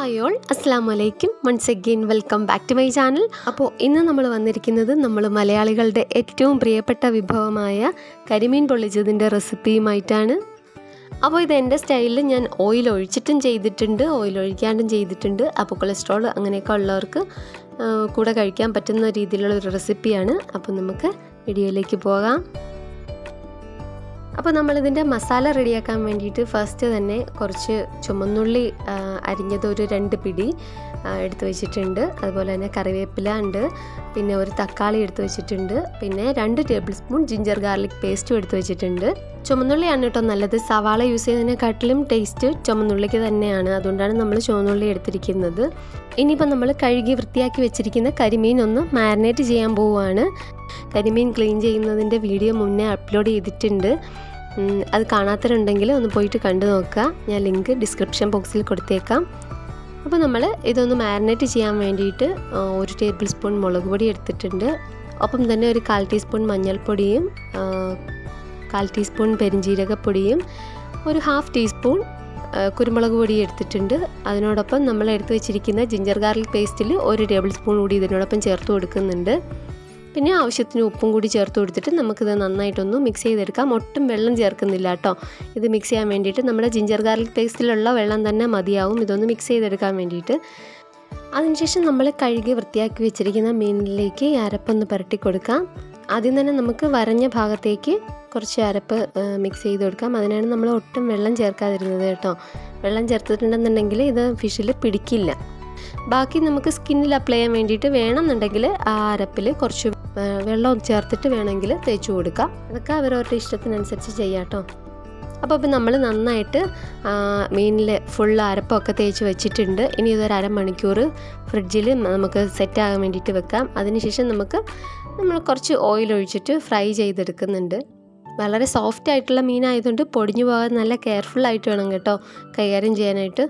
hi all അസ്സാം വലൈക്കും once again welcome back to my channel അപ്പോൾ ഇന്ന് നമ്മൾ വന്നിരിക്കുന്നത് നമ്മൾ മലയാളികളുടെ ഏറ്റവും പ്രിയപ്പെട്ട വിഭവമായ കരിമീൻ പൊള്ളിച്ചതിൻ്റെ റെസിപ്പിയുമായിട്ടാണ് അപ്പോൾ ഇത് എൻ്റെ സ്റ്റൈലിൽ ഞാൻ ഓയിൽ ഒഴിച്ചിട്ടും ചെയ്തിട്ടുണ്ട് ഓയിൽ ഒഴിക്കാണ്ടും ചെയ്തിട്ടുണ്ട് അപ്പോൾ കൊളസ്ട്രോൾ അങ്ങനെയൊക്കെ ഉള്ളവർക്ക് ആ, കൂടെ കഴിക്കാൻ പറ്റുന്ന രീതിയിലുള്ള ഒരു റെസിപ്പിയാണ് അപ്പോൾ നമുക്ക് വീഡിയോയിലേക്ക് പോകാം അപ്പോൾ നമ്മളിതിൻ്റെ മസാല റെഡിയാക്കാൻ വേണ്ടിയിട്ട് ഫസ്റ്റ് തന്നെ കുറച്ച് ചുമന്നുള്ളി ആ, അരിഞ്ഞത് ഒരു രണ്ട് പിടി ആ, എടുത്ത് വെച്ചിട്ടുണ്ട് അതുപോലെ തന്നെ കറിവേപ്പില ഉണ്ട് പിന്നെ ഒരു തക്കാളി എടുത്ത് വെച്ചിട്ടുണ്ട് പിന്നെ രണ്ട് ടേബിൾ സ്പൂൺ ജിഞ്ചർ ഗാർലിക് പേസ്റ്റും എടുത്ത് വെച്ചിട്ടുണ്ട് ചുമന്നുള്ളിയാണ് കേട്ടോ നല്ലത് സവാള യൂസ് ചെയ്യുന്നതിനെക്കാട്ടിലും ടേസ്റ്റ് ചുമന്നുള്ളിക്ക് തന്നെയാണ് അതുകൊണ്ടാണ് നമ്മൾ ചുവന്നുള്ളി എടുത്തിരിക്കുന്നത് ഇനിയിപ്പോൾ നമ്മൾ കഴുകി വൃത്തിയാക്കി വെച്ചിരിക്കുന്ന കരിമീൻ ഒന്ന് മാരിനേറ്റ് ചെയ്യാൻ പോവുകയാണ് കരിമീൻ ക്ലീൻ ചെയ്യുന്നതിൻ്റെ വീഡിയോ മുന്നേ അപ്ലോഡ് ചെയ്തിട്ടുണ്ട് ഉം, അത് കാണാത്തവരുണ്ടെങ്കിൽ ഒന്ന് പോയിട്ട് കണ്ടു നോക്കുക ഞാൻ ലിങ്ക് ഡിസ്ക്രിപ്ഷൻ ബോക്സിൽ കൊടുത്തേക്കാം അപ്പോൾ നമ്മൾ ഇതൊന്ന് മാരിനേറ്റ് ചെയ്യാൻ വേണ്ടിയിട്ട് ആ, ഒരു ടേബിൾ സ്പൂൺ മുളക് പൊടി എടുത്തിട്ടുണ്ട് ഒപ്പം തന്നെ ഒരു കാൽ ടീസ്പൂൺ മഞ്ഞൾപ്പൊടിയും ആ, കാൽ ടീസ്പൂൺ പെരിഞ്ജീരകപ്പൊടിയും ഒരു ഹാഫ് ടീസ്പൂൺ ആ, കുരുമുളക് പൊടി എടുത്തിട്ടുണ്ട് അതിനോടൊപ്പം നമ്മൾ എടുത്ത് വെച്ചിരിക്കുന്ന ജിഞ്ചർ ഗാർലിക് പേസ്റ്റിൽ ഒരു ടേബിൾ സ്പൂൺ കൂടി ഇതിനോടൊപ്പം ചേർത്ത് കൊടുക്കുന്നുണ്ട് പിന്നെ ആവശ്യത്തിന് ഉപ്പും കൂടി ചേർത്ത് കൊടുത്തിട്ട് നമുക്കിത് നന്നായിട്ടൊന്ന് മിക്സ് ചെയ്തെടുക്കാം ഒട്ടും വെള്ളം ചേർക്കുന്നില്ല കേട്ടോ ഇത് മിക്സ് ചെയ്യാൻ വേണ്ടിയിട്ട് നമ്മുടെ ജിഞ്ചർ ഗാർലിക് പേസ്റ്റിലുള്ള വെള്ളം തന്നെ മതിയാവും ഇതൊന്ന് മിക്സ് ചെയ്തെടുക്കാൻ വേണ്ടിയിട്ട് അതിനുശേഷം നമ്മൾ കഴുകി വൃത്തിയാക്കി വെച്ചിരിക്കുന്ന മീനിലേക്ക് ഈ അരപ്പൊന്ന് പുരട്ടി കൊടുക്കാം ആദ്യം തന്നെ നമുക്ക് വരഞ്ഞ ഭാഗത്തേക്ക് കുറച്ച് അരപ്പ് മിക്സ് ചെയ്ത് കൊടുക്കാം അതിനാണ് നമ്മൾ ഒട്ടും വെള്ളം ചേർക്കാതിരുന്നത് കേട്ടോ വെള്ളം ചേർത്തിട്ടുണ്ടെന്നുണ്ടെങ്കിൽ ഇത് ഫിഷിൽ പിടിക്കില്ല ബാക്കി നമുക്ക് സ്കിന്നിൽ അപ്ലൈ ചെയ്യാൻ വേണ്ടിയിട്ട് വേണമെന്നുണ്ടെങ്കിൽ ആ അരപ്പിൽ കുറച്ച് ആ, വെള്ളം ചേർത്തിട്ട് വേണമെങ്കിൽ തേച്ച് കൊടുക്കാം അതൊക്കെ അവരവരുടെ ഇഷ്ടത്തിനനുസരിച്ച് ചെയ്യാം കേട്ടോ അപ്പോൾ ഇപ്പം നമ്മൾ നന്നായിട്ട് മീനിൽ ഫുൾ അരപ്പൊക്കെ തേച്ച് വെച്ചിട്ടുണ്ട് ഇനി ഇതൊരു അരമണിക്കൂർ ഫ്രിഡ്ജിൽ നമുക്ക് സെറ്റ് ആകാൻ വേണ്ടിയിട്ട് വെക്കാം അതിനുശേഷം നമുക്ക് നമ്മൾ കുറച്ച് ഓയിൽ ഒഴിച്ചിട്ട് ഫ്രൈ ചെയ്തെടുക്കുന്നുണ്ട് വളരെ സോഫ്റ്റ് ആയിട്ടുള്ള മീനായതുകൊണ്ട് പൊടിഞ്ഞു പോകാൻ നല്ല കെയർഫുൾ ആയിട്ട് വേണം കേട്ടോ കൈകാര്യം ചെയ്യാനായിട്ട്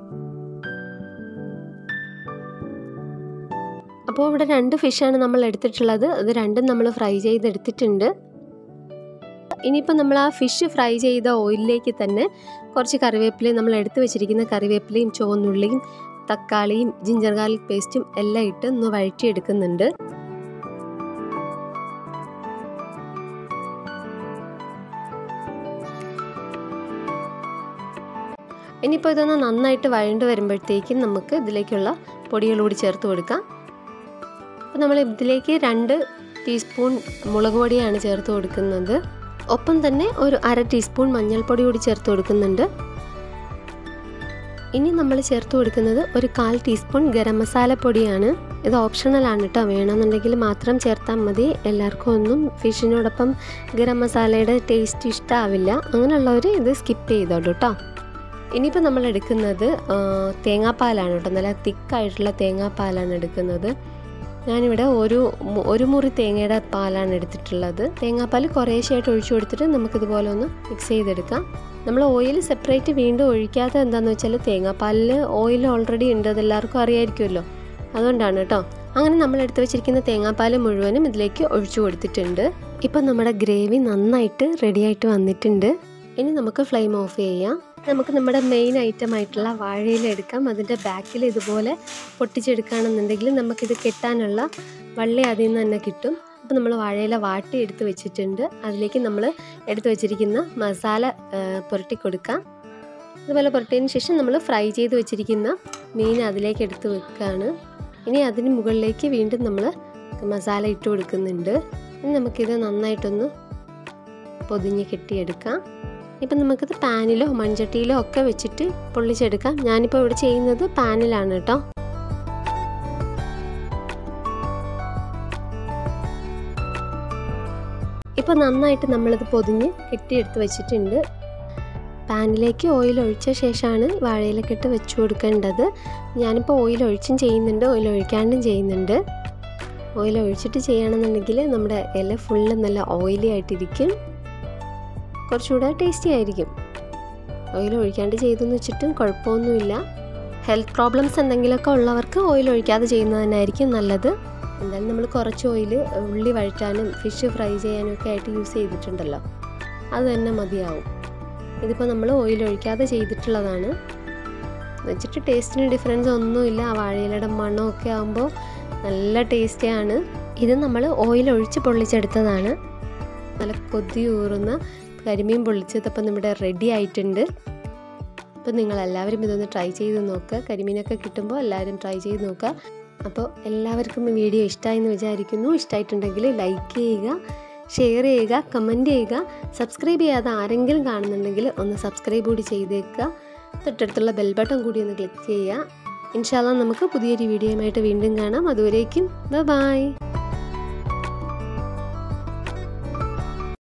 അപ്പോൾ ഇവിടെ രണ്ട് ഫിഷാണ് നമ്മൾ എടുത്തിട്ടുള്ളത് അത് രണ്ടും നമ്മൾ ഫ്രൈ ചെയ്തെടുത്തിട്ടുണ്ട് ഇനിയിപ്പോൾ നമ്മൾ ആ ഫിഷ് ഫ്രൈ ചെയ്ത ഓയിലിലേക്ക് തന്നെ കുറച്ച് കറിവേപ്പിലയും നമ്മൾ എടുത്തു വെച്ചിരിക്കുന്ന കറിവേപ്പിലയും ചുവന്നുള്ളിയും തക്കാളിയും ജിഞ്ചർ ഗാർലിക് പേസ്റ്റും എല്ലാം ഇട്ട് ഒന്ന് വഴറ്റിയെടുക്കുന്നുണ്ട് ഇനിയിപ്പോൾ ഇതൊന്ന് നന്നായിട്ട് വഴണ്ട് വരുമ്പോഴത്തേക്കും നമുക്ക് ഇതിലേക്കുള്ള പൊടികൾ കൂടി ചേർത്ത് കൊടുക്കാം അപ്പോൾ നമ്മൾ ഇതിലേക്ക് രണ്ട് ടീസ്പൂൺ മുളക് പൊടിയാണ് ചേർത്ത് കൊടുക്കുന്നത് ഒപ്പം തന്നെ ഒരു അര ടീസ്പൂൺ മഞ്ഞൾപ്പൊടി കൂടി ചേർത്ത് കൊടുക്കുന്നുണ്ട് ഇനി നമ്മൾ ചേർത്ത് കൊടുക്കുന്നത് ഒരു കാൽ ടീസ്പൂൺ ഗരം മസാല പൊടിയാണ് ഇത് ഓപ്ഷണലാണ് കേട്ടോ വേണമെന്നുണ്ടെങ്കിൽ മാത്രം ചേർത്താൽ മതി എല്ലാവർക്കും ഒന്നും ഫിഷിനോടൊപ്പം ഗരം മസാലയുടെ ടേസ്റ്റ് ഇഷ്ടമാവില്ല അങ്ങനെയുള്ളവർ ഇത് സ്കിപ്പ് ചെയ്തോളൂ കേട്ടോ ഇനിയിപ്പോൾ നമ്മൾ എടുക്കുന്നത് ആ, തേങ്ങാപ്പാലാണ് കേട്ടോ നല്ല തിക്കായിട്ടുള്ള തേങ്ങാപ്പാലാണ് എടുക്കുന്നത് ഞാനിവിടെ ഒരു മു- ഒരു മുറി തേങ്ങയുടെ പാലാണ് എടുത്തിട്ടുള്ളത് തേങ്ങാപ്പാൽ കുറേശ്ശായിട്ട് ഒഴിച്ചു കൊടുത്തിട്ട് നമുക്കിതുപോലെ ഒന്ന് മിക്സ് ചെയ്തെടുക്കാം നമ്മൾ ഓയിൽ സെപ്പറേറ്റ് വീണ്ടും ഒഴിക്കാതെ എന്താണെന്ന് വെച്ചാൽ തേങ്ങാപ്പാലിൽ ഓയിൽ ഓൾറെഡി ഉണ്ട് അതെല്ലാവർക്കും അറിയായിരിക്കുമല്ലോ അതുകൊണ്ടാണ് കേട്ടോ അങ്ങനെ നമ്മൾ എടുത്ത് വെച്ചിരിക്കുന്ന തേങ്ങാപ്പാൽ മുഴുവനും ഇതിലേക്ക് ഒഴിച്ചു കൊടുത്തിട്ടുണ്ട് ഇപ്പം നമ്മുടെ ഗ്രേവി നന്നായിട്ട് റെഡിയായിട്ട് വന്നിട്ടുണ്ട് ഇനി നമുക്ക് ഫ്ലെയിം ഓഫ് ചെയ്യാം നമുക്ക് നമ്മുടെ മെയിൻ ഐറ്റം ആയിട്ടുള്ള വാഴയില എടുക്കാം അതിൻ്റെ ബാക്കിൽ ഇതുപോലെ പൊട്ടിച്ചെടുക്കുകയാണെന്നുണ്ടെങ്കിൽ നമുക്കിത് കെട്ടാനുള്ള വള്ളി അതിൽ നിന്ന് തന്നെ കിട്ടും അപ്പോൾ നമ്മൾ വാഴയില വാട്ടി എടുത്ത് വെച്ചിട്ടുണ്ട് അതിലേക്ക് നമ്മൾ എടുത്ത് വെച്ചിരിക്കുന്ന മസാല ആ, പുരട്ടി കൊടുക്കാം അതുപോലെ പുരട്ടിയതിന് ശേഷം നമ്മൾ ഫ്രൈ ചെയ്ത് വെച്ചിരിക്കുന്ന മീൻ അതിലേക്ക് എടുത്ത് വെക്കുകയാണ് ഇനി അതിന് മുകളിലേക്ക് വീണ്ടും നമ്മൾ മസാല ഇട്ട് കൊടുക്കുന്നുണ്ട് ഇനി നമുക്കിത് നന്നായിട്ടൊന്ന് പൊതിഞ്ഞ് കെട്ടിയെടുക്കാം ഇപ്പം നമുക്കിത് പാനിലോ മൺചട്ടിയിലോ ഒക്കെ വെച്ചിട്ട് പൊള്ളിച്ചെടുക്കാം ഞാനിപ്പോൾ ഇവിടെ ചെയ്യുന്നത് പാനിലാണ് കേട്ടോ ഇപ്പോൾ നന്നായിട്ട് നമ്മളിത് പൊതിഞ്ഞ് കെട്ടിയെടുത്ത് വെച്ചിട്ടുണ്ട് പാനിലേക്ക് ഓയിൽ ഒഴിച്ച ശേഷമാണ് വാഴയിലൊക്കെ വെച്ച് കൊടുക്കേണ്ടത് ഞാനിപ്പോൾ ഓയിൽ ഒഴിച്ചും ചെയ്യുന്നുണ്ട് ഓയിൽ ഒഴിക്കാണ്ടും ചെയ്യുന്നുണ്ട് ഓയിൽ ഒഴിച്ചിട്ട് ചെയ്യുകയാണെന്നുണ്ടെങ്കിൽ നമ്മുടെ ഇല ഫുള്ള് നല്ല ഓയിലി ആയിട്ടിരിക്കും കുറച്ചുകൂടെ ടേസ്റ്റി ആയിരിക്കും ഓയിൽ ഒഴിക്കാണ്ട് ചെയ്തെന്ന് വെച്ചിട്ടും കുഴപ്പമൊന്നുമില്ല ഹെൽത്ത് പ്രോബ്ലംസ് എന്തെങ്കിലുമൊക്കെ ഉള്ളവർക്ക് ഓയിൽ ഒഴിക്കാതെ ചെയ്യുന്നത് തന്നെയായിരിക്കും നല്ലത് എന്തായാലും നമ്മൾ കുറച്ച് ഓയിൽ ഉള്ളി വഴറ്റാനും ഫിഷ് ഫ്രൈ ചെയ്യാനും ഒക്കെ ആയിട്ട് യൂസ് ചെയ്തിട്ടുണ്ടല്ലോ അത് തന്നെ മതിയാവും ഇതിപ്പോൾ നമ്മൾ ഓയിൽ ഒഴിക്കാതെ ചെയ്തിട്ടുള്ളതാണ് വെച്ചിട്ട് ടേസ്റ്റിന് ഡിഫറൻസ് ഒന്നുമില്ല ആ വാഴയിലയുടെ മണമൊക്കെ ആകുമ്പോൾ നല്ല ടേസ്റ്റിയാണ് ഇത് നമ്മൾ ഓയിൽ ഒഴിച്ച് പൊള്ളിച്ചെടുത്തതാണ് നല്ല കൊതി ഊറുന്ന കരിമീൻ പൊള്ളിച്ചതപ്പം നമ്മുടെ റെഡി ആയിട്ടുണ്ട് അപ്പോൾ നിങ്ങൾ എല്ലാവരും ഇതൊന്ന് ട്രൈ ചെയ്ത് നോക്കുക കരിമീനൊക്കെ കിട്ടുമ്പോൾ എല്ലാവരും ട്രൈ ചെയ്ത് നോക്കുക അപ്പോൾ എല്ലാവർക്കും ഈ വീഡിയോ ഇഷ്ടമായി എന്ന് വിചാരിക്കുന്നു ഇഷ്ടമായിട്ടുണ്ടെങ്കിൽ ലൈക്ക് ചെയ്യുക ഷെയർ ചെയ്യുക കമൻറ്റ് ചെയ്യുക സബ്സ്ക്രൈബ് ചെയ്യാതെ ആരെങ്കിലും കാണുന്നുണ്ടെങ്കിൽ ഒന്ന് സബ്സ്ക്രൈബ് കൂടി ചെയ്തേക്കുക തൊട്ടടുത്തുള്ള ബെൽ ബട്ടൺ കൂടി ഒന്ന് ക്ലിക്ക് ചെയ്യുക ഇൻഷാല്ല നമുക്ക് പുതിയൊരു വീഡിയോയുമായിട്ട് വീണ്ടും കാണാം അതുവരേക്കും ബൈ